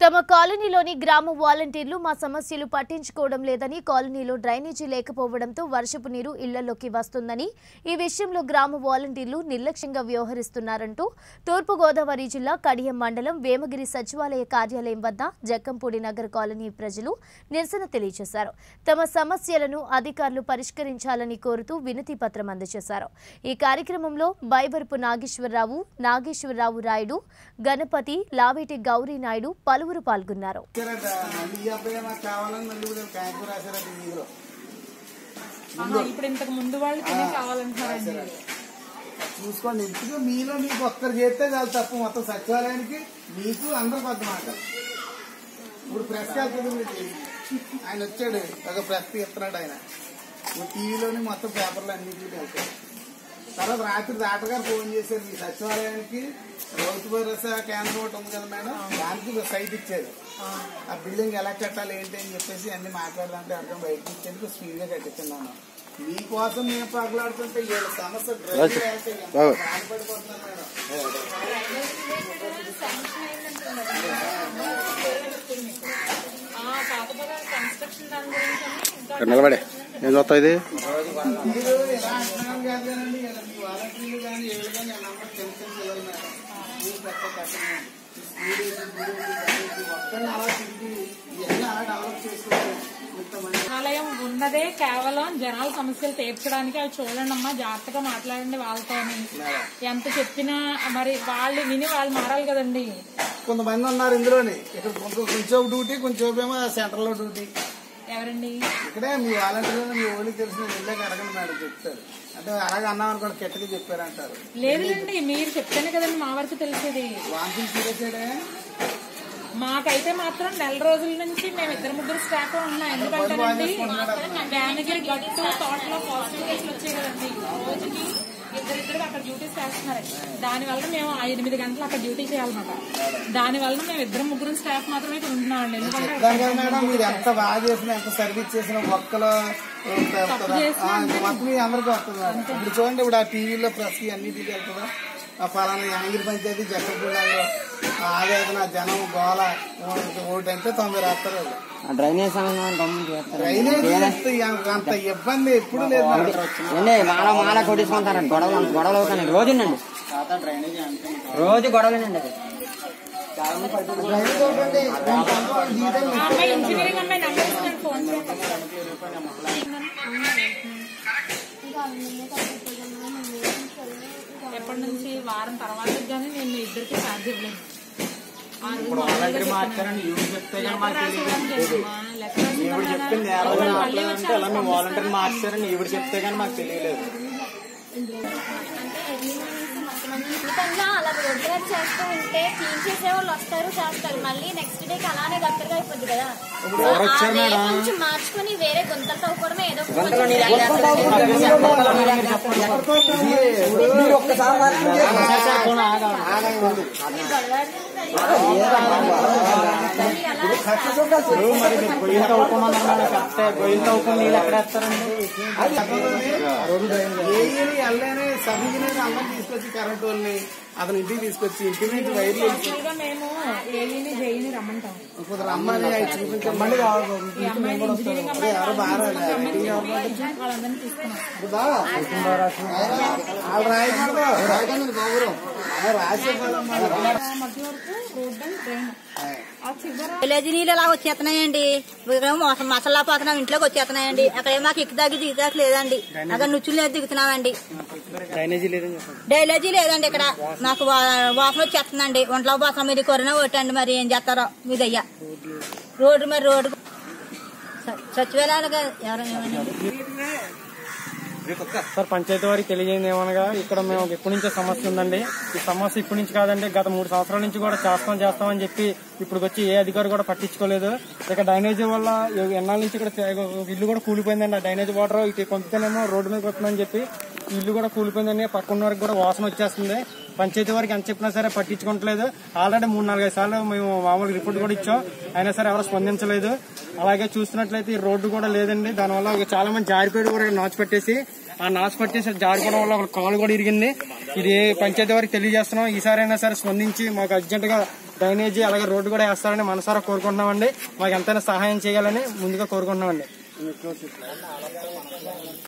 తమ కాలనీలోని గ్రామ వాలంటీర్లు మా సమస్యలు పట్టించుకోవడం లేదని కాలనీలో డ్రైనేజీ లేకపోవడంతో వర్షపు నీరు ఇళ్లలోకి వస్తుందని ఈ విషయంలో గ్రామ వాలంటీర్లు నిర్లక్ష్యంగా వ్యవహరిస్తున్నారంటూ తూర్పుగోదావరి జిల్లా కడియం మండలం వేమగిరి సచివాలయ కార్యాలయం వద్ద జక్కంపూడి నగర్ కాలనీ ప్రజలు నిరసన తెలియజేశారు తమ సమస్యలను అధికారులు పరిష్కరించాలని కోరుతూ వినతి పత్రం అందజేశారు ఈ కార్యక్రమంలో బైబర్పు నాగేశ్వరరావు నాగేశ్వరరావు రాయుడు గణపతి లావేటి గౌరీ నాయుడు పలువురు పాల్గొన్నారు ఇచ్చారట మళ్ళీ ఈ అబ్బాయి నాకు కావాలని మళ్ళీ ఇప్పుడు కాయకూర రాశారట ఇందులో ఆహా, ఇప్పుడు ఇంతకు ముందు వాళ్ళు తినే కావాలంటున్నారండి చూసుకోండి ఎందుకు మీలో మీకు ఒక్కరు చేస్తే చాలు తప్పు మొత్తం సచివాలయానికి మీకు అందరు పెద్ద మాట ఇప్పుడు ప్రెస్ వెళ్తుంది మీకు ఆయన వచ్చాడు ఒక ప్రెస్ ఇస్తున్నాడు ఆయన ఇప్పుడు టీవీలోని మొత్తం పేపర్లు అన్నింటికి వెళ్తాయి తర్వాత రాత్రి డాక్టర్ గారు ఫోన్ చేశారు మీ సచివాలయానికి రైతు భరోసా కేంద్రం ఒకటి ఉంది కదా మేడం దానికి ఒక సైట్ ఇచ్చారు ఆ బిల్డింగ్ ఎలా కట్టాలి ఏంటి అని చెప్పేసి అన్ని మాట్లాడాలంటే అర్థం బయటకి ఇచ్చేందుకు స్పీడ్ గా కట్టిస్తున్నాను మీకోసం మేము పగలాడుతుంటే వీళ్ళ సమస్య డ్రైనేజ్ వేస్తే ఎంత బాధపడిపోతున్నాను మేడం ఆ, కాకపోతే కన్స్ట్రక్షన్ దాని గురించి అని ఇంకా నిలబడే ఏం చూస్తావు ఇది మీరు ఎలా అంటున్నాను కాదండి ఇలా మీ వాలంటీర్లు కానీ ఎవరు కానీ ఆ నంబర్ చిన్న చిన్న పిల్లలు మేడం మీరు పెద్ద కట్టండి స్పీడ్ వేసి, స్పీడ్ వేసి, స్పీడ్ వేసి, ఒక్కడిని అలా తిరిగి ఇవన్నీ అలా డెవలప్ చేసుకోవాలి ఇంతమంది ఆలయం ఉన్నదే కేవలం జనాల సమస్యలు తీర్చడానికి అవి చూడండి అమ్మా జాగ్రత్తగా మాట్లాడండి వాళ్ళతో ఎంత చెప్పినా మరి వాళ్ళు విని వాళ్ళు మారాలి కదండి కొంతమంది ఉన్నారు ఇందులోనే ఇక్కడ కొంచెం కొంచెం డ్యూటీ కొంచెం ఏమో సెంటర్ లో డ్యూటీ ఎవరండి ఇక్కడే మీ వాలంటీర్లు మీ ఓడికి తెలిసిన వెళ్ళాక అడగండి మేడం చెప్తారు అంటే అలాగే అన్నాం అనుకోండి కెట్టగా చెప్పారంటారు లేదులేండి మీరు చెప్తేనే కదండి మా వరకు తెలిసేది వాంతులు సీరియస్ మాకైతే మాత్రం నెల రోజుల నుంచి మేము ఇద్దరు ముగ్గురు స్టాఫ్ ఉన్నాం ఎందుకంటేనండి బ్యానగిరి గట్టు తోటలో పాజిటివ్ కేసులు వచ్చాయి కదండి రోజుకి ఇద్దరిద్దరు అక్కడ డ్యూటీస్ చేస్తున్నారు దాని వల్ల మేము ఆ ఎనిమిది గంటలు అక్కడ డ్యూటీ చేయాలన్నమాట దాని వల్ల మేము ఇద్దరు ముగ్గురు స్టాఫ్ మాత్రమే ఇక్కడ ఉంటున్నామండి ఎందుకంటే దాని కదా మేడం మీరు ఎంత బాగా చేసినా ఎంత సర్వీస్ చేసినా ఒక్కలో మొత్తం మీ అందరికీ వస్తుంది మేడం ఇప్పుడు చూడండి ఇప్పుడు ఆ టీవీలో ప్రెస్ అన్నిటికీ వెళ్తుందా ఆ ఫలానా యాంగిరి పంచాయతీ జక్కపూడిలో ఆవేదన జనం గోల ఒకటి అంటే తొంభై రాస్తారు వాళ్ళు. డ్రైనేజ్ సంబంధం గమ్మున చేస్తారు డ్రైనేజ్ అంత అంత ఇబ్బంది ఎప్పుడు లేదు మేడం. ఏండి మాల మాల కొట్టించుకుంటారండి గొడవలు గొడవలు అవుతానండి రోజునండి రోజు గొడవలేనండి అది డ్రైనేజ్ ఒకటి దాని కొంత వాళ్ళు జీతం ఆ అమ్మాయి ఇంజనీరింగ్ అమ్మాయి నెంబర్ ఇస్తాను ఫోన్ ఎప్పటి నుంచి వారం తర్వాత కానీ నేను మీ ఇద్దరికి ఛార్జ్ ఇవ్వలేదు ఆ రోజు మామూలుగా చెప్పాను. లెటర్ రాసేవాడిని చేసామా? లెటర్ రాసిన తర్వాత మళ్ళీ వచ్చి అలా మేము వాలంటీర్ మార్చారని ఈవిడ చెప్తే కానీ మాకు తెలియలేదు ఎందుకన్నా అలా రోడ్డు మీద చేస్తూ ఉంటే క్లీన్ చేసే వాళ్ళు వస్తారు చేస్తారు మళ్ళీ నెక్స్ట్ డేకి అలానే గట్టగా అయిపోద్ది కదా అదే కొంచెం మార్చుకొని వేరే గుంతలు తవ్వుకోవడమే ఏదో ఒక కొంచెం ఇప్పుడు మరి మీరు గొయ్యిలు తవ్వుకోమన్నారు కరెక్టే గొయ్యిలు తవ్వుకుని నీళ్ళు ఎక్కడ వేస్తారండి ఏఈని ఎల్లని సబ్ ఇంజనీర్ అందరం తీసుకొచ్చి కరెంట్ వాళ్ళని అతని ఇంటికి తీసుకొచ్చి ఇంటి నుంచి వైర్లు వేసి యాక్చువల్గా మేము ఏఈని జేఈని రమ్మంటాం కొందరు అమ్మని అవి చూపించమండి కావాలి ఈ అమ్మాయి ఇంజనీరింగ్ అమ్మాయి ఎవరు బాగా వాళ్ళందరినీ తీసుకున్నాం వాళ్ళు రాయకూడదు గౌరవం రాసే ఫలం మధ్య వరకు రోడ్డు డ్రైన్ ఆ చివర విలేజ్ నీళ్ళు ఇలా వచ్చేస్తున్నాయండి ఇక్కడేమో మస- మసలా పోతున్నాం ఇంట్లోకి వచ్చేస్తున్నాయండి అక్కడ మాకు ఇక్కు దగ్గర దిగుతాక లేదండి అక్కడ నుచ్చులు లేదు దిగుతున్నామండి డ్రైనేజీ లేదని చెప్పండి డైలేజీ లేదండి ఇక్కడ మాకు వా- వాసన వచ్చేస్తుందండి ఒంట్లో వాసన మీద కరోనా ఒకటండి మరి ఏం చేస్తారో మీదయ్యా రోడ్డు మరి రోడ్డు స- సచివాలయాలుగా ఎవరైనా సార్ పంచాయతీ వారికి తెలియజేయండి ఏమనగా ఇక్కడ మేము ఎప్పటి నుంచో సమస్య ఉందండి ఈ సమస్య ఇప్పటి నుంచి కాదండి గత మూడు సంవత్సరాల నుంచి కూడా చేస్తాం చేస్తామని చెప్పి ఇప్పుడు వచ్చి ఏ అధికారి కూడా పట్టించుకోలేదు ఇక డ్రైనేజీ వల్ల ఎన్నాళ్ళ నుంచి ఇక్కడ ఒక ఇల్లు కూడా కూలిపోయిందండి ఆ డ్రైనేజ్ వాటర్ ఇటు పంపితేనేమో రోడ్డు మీద వస్తుందని చెప్పి ఈ ఇల్లు కూడా కూలిపోయిందని పక్కన వారికి కూడా వాసన వచ్చేస్తుంది పంచాయతీ వారికి ఎంత చెప్పినా సరే పట్టించుకోవట్లేదు ఆల్రెడీ మూడు నాలుగైదు సార్లు మేము మామూలు రిపోర్ట్ కూడా ఇచ్చాం అయినా సరే ఎవరు స్పందించలేదు అలాగే చూస్తున్నట్లయితే ఈ రోడ్డు కూడా లేదండి దానివల్ల చాలా మంది జారిపోయి కూడా నాచు పెట్టేసి ఆ నాచు పట్టేసి జారిపోవడం వల్ల ఒక కాలు కూడా ఇరిగింది ఇది పంచాయతీ వారికి తెలియజేస్తున్నాం ఈసారైనా సరే స్పందించి మాకు అర్జెంట్ గా డ్రైనేజీ అలాగే రోడ్డు కూడా వేస్తారని మనసారా కోరుకుంటున్నామండి మాకు ఎంతైనా సహాయం చేయాలని ముందుగా కోరుకుంటున్నామండి